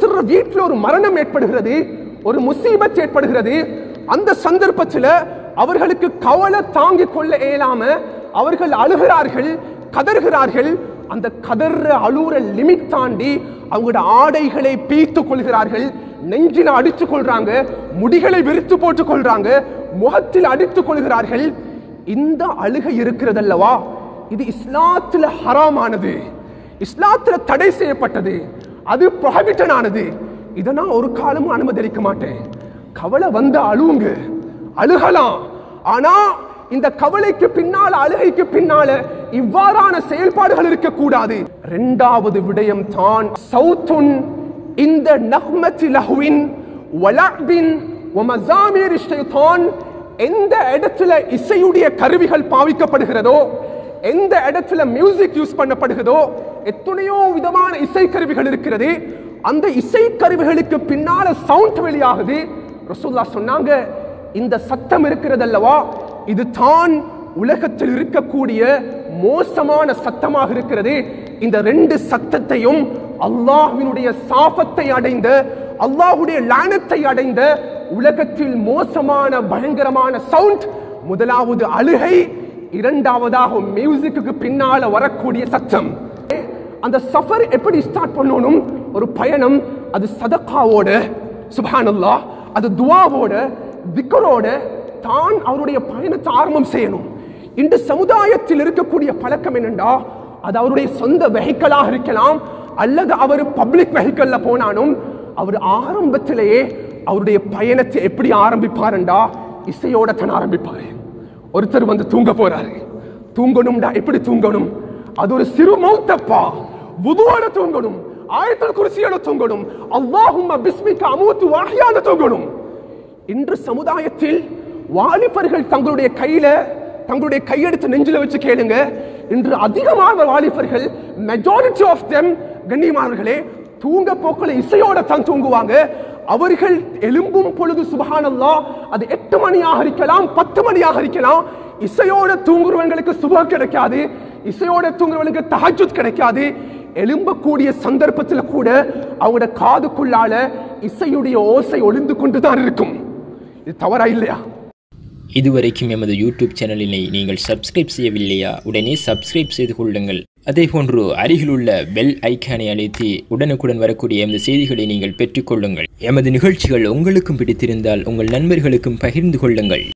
ஒருத்தர் வீட்டில் ஒரு மரணம் ஏற்படுகிறது ஒரு முசீபத் ஏற்படுகிறது அந்த சந்தர்ப்பத்தில் அவர்களுக்கு கவலை தாங்கிக் கொள்ள இயலாம அவர்கள் அழுகிறார்கள் கதறுகிறார்கள் அந்த கதற அழுற லிமிட் தாண்டி அவங்களோட ஆடைகளை பீத்துக் கொள்கிறார்கள் நெஞ்சில அடித்துக் கொள்றாங்க முடிகளை விரித்து போட்டுக் கொள்றாங்க முகத்தில் அடித்துக் கொள்கிறார்கள் இந்த அழுகை இருக்கிறதல்லவா இது இஸ்லாத்துல ஹராமானது இஸ்லாத்துல தடை செய்யப்பட்டது அது prohibited ஆனது இதை நான் ஒரு காலமும் அனுமதிக்க மாட்டேன் கவலை வந்து அழுவுங்க அழுகலாம் ஆனா இந்த கவலைக்கு பின்னால அழுகைக்கு பின்னால இவ்வாறான செயல்பாடுகள் இருக்கக்கூடாது இரண்டாவது விடயம் தான் சவுத்துன் இந்த நஹ்மத்தி லஹ்வின் வலபின் வமசாமீர் ஷைத்தான் எந்த இடத்துல இசையுடைய கருவிகள் பாவிக்கப்படுகிறதோ எந்த இடத்துல மியூசிக் யூஸ் பண்ணப்படுகிறதோ எத்தனையோ விதமான இசை கருவிகள் இருக்கிறது அந்த இசை கருவிகளுக்கு பின்னால சவுண்ட் வெளியாகுது ரசூல்லா சொன்னாங்க இந்த சத்தம் இருக்கிறதல்லவா இது தான் உலகத்தில் இருக்கக்கூடிய மோசமான சத்தமாக இருக்கிறது இந்த ரெண்டு சத்தத்தையும் அல்லாஹ்வினுடைய சாபத்தை அடைந்த அல்லாஹ்வுடைய லானத்தை அடைந்த உலகத்தில் மோசமான பயங்கரமான சவுண்ட் முதலாவது அழுகை இரண்டாவதாக மியூசிக்கு பின்னால வரக்கூடிய சத்தம் அந்த சஃபர் எப்படி ஸ்டார்ட் பண்ணணும் ஒரு பயணம் அது சதக்காவோட சுபஹானல்லாஹ் அது துவாவோட திக்கரோட தான் அவருடைய பயணத்தை ஆரம்பம் செய்யணும் இந்த சமுதாயத்தில் இருக்கக்கூடிய பழக்கம் என்னண்டா அது அவருடைய சொந்த வெஹிக்கலாக இருக்கலாம் அல்லது அவர் பப்ளிக் வெஹிக்கல்ல போனாலும் அவர் ஆரம்பத்திலேயே அவருடைய பயணத்தை எப்படி ஆரம்பிப்பாருண்டா இசையோட தான் ஆரம்பிப்பாரு ஒருத்தர் வந்து தூங்க போறாரு தூங்கணும்டா எப்படி தூங்கணும் அது ஒரு சிறு மௌத்தப்பா புதுவோட தூங்கணும் ஆயத்தல் குருசியோட தூங்கணும் அல்லாஹும்ம பிஸ்மிக்க அமூத்து வாஹியான தூங்கணும் இன்று சமுதாயத்தில் வாலிபர்கள் தங்களுடைய கையில தங்களுடைய கையெடுத்து நெஞ்சில வச்சு கேளுங்க இன்று அதிகமான வாலிபர்கள் மெஜாரிட்டி ஆஃப் தெம் கண்ணியமானவர்களே தூங்க போக்களை இசையோட தான் தூங்குவாங்க அவர்கள் எழும்பும் பொழுது சுபஹானல்லா அது எட்டு மணியாக இருக்கலாம் பத்து மணியாக இருக்கலாம் இசையோட தூங்குறவங்களுக்கு சுபம் கிடைக்காது இசையோட தூங்குறவங்களுக்கு தஹஜுத் கிடைக்காது எழும்பக்கூடிய சந்தர்ப்பத்தில் கூட அவங்களோட காதுக்குள்ளால இசையுடைய ஓசை ஒளிந்து கொண்டு தான் இருக்கும் இது தவறா இல்லையா இதுவரைக்கும் எமது யூடியூப் சேனலினை நீங்கள் சப்ஸ்கிரைப் செய்யவில்லையா உடனே சப்ஸ்கிரைப் செய்து கொள்ளுங்கள் அதேபோன்று அருகிலுள்ள பெல் ஐக்கானை அழைத்து உடனுக்குடன் வரக்கூடிய எமது செய்திகளை நீங்கள் பெற்றுக்கொள்ளுங்கள் எமது நிகழ்ச்சிகள் உங்களுக்கும் பிடித்திருந்தால் உங்கள் நண்பர்களுக்கும் பகிர்ந்து கொள்ளுங்கள்